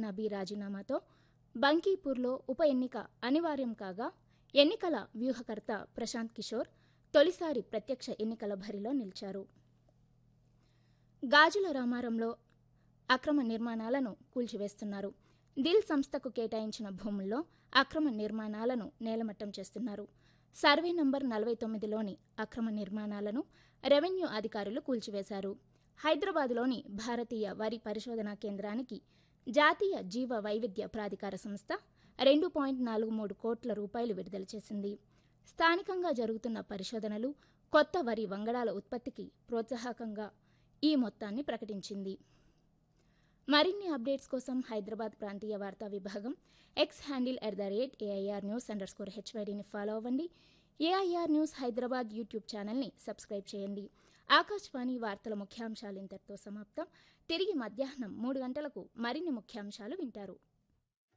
నబీ రాజీనామాతో బంకీపూర్లో ఉప ఎన్నిక అనివార్యం కాగా ఎన్నికల వ్యూహకర్త ప్రశాంత్ కిషోర్ తొలిసారి ప్రత్యక్ష ఎన్నికల బరిలో నిలిచారు గాజుల రామారంలో అక్రమ నిర్మాణాలను కూల్చివేస్తున్నారు దిల్ సంస్థకు కేటాయించిన భూముల్లో అక్రమ నిర్మాణాలను నేలమట్టం చేస్తున్నారు సర్వే నంబర్ నలభై తొమ్మిదిలోని అక్రమ నిర్మాణాలను రెవెన్యూ అధికారులు కూల్చివేశారు హైదరాబాద్లోని భారతీయ వరి పరిశోధనా కేంద్రానికి జాతీయ జీవ వైవిధ్య ప్రాధికార సంస్థ రెండు పాయింట్ నాలుగు మూడు కోట్ల రూపాయలు విడుదల చేసింది స్థానికంగా జరుగుతున్న పరిశోధనలు కొత్త వరి వంగడాల ఉత్పత్తికి ప్రోత్సాహకంగా ఈ మొత్తాన్ని ప్రకటించింది మరిన్ని అప్డేట్స్ కోసం హైదరాబాద్ ప్రాంతీయ వార్తా విభాగం X handle at the rate AIR news under score హెచ్వైడీని ఫాలో అవ్వండి ఏఐఆర్ న్యూస్ హైదరాబాద్ యూట్యూబ్ ఛానల్ని సబ్స్క్రైబ్ చేయండి ఆకాశవాణి వార్తల ముఖ్యాంశాలు ఇంతటితో సమాప్తం తిరిగి మధ్యాహ్నం మూడు గంటలకు మరిన్ని ముఖ్యాంశాలు వింటారు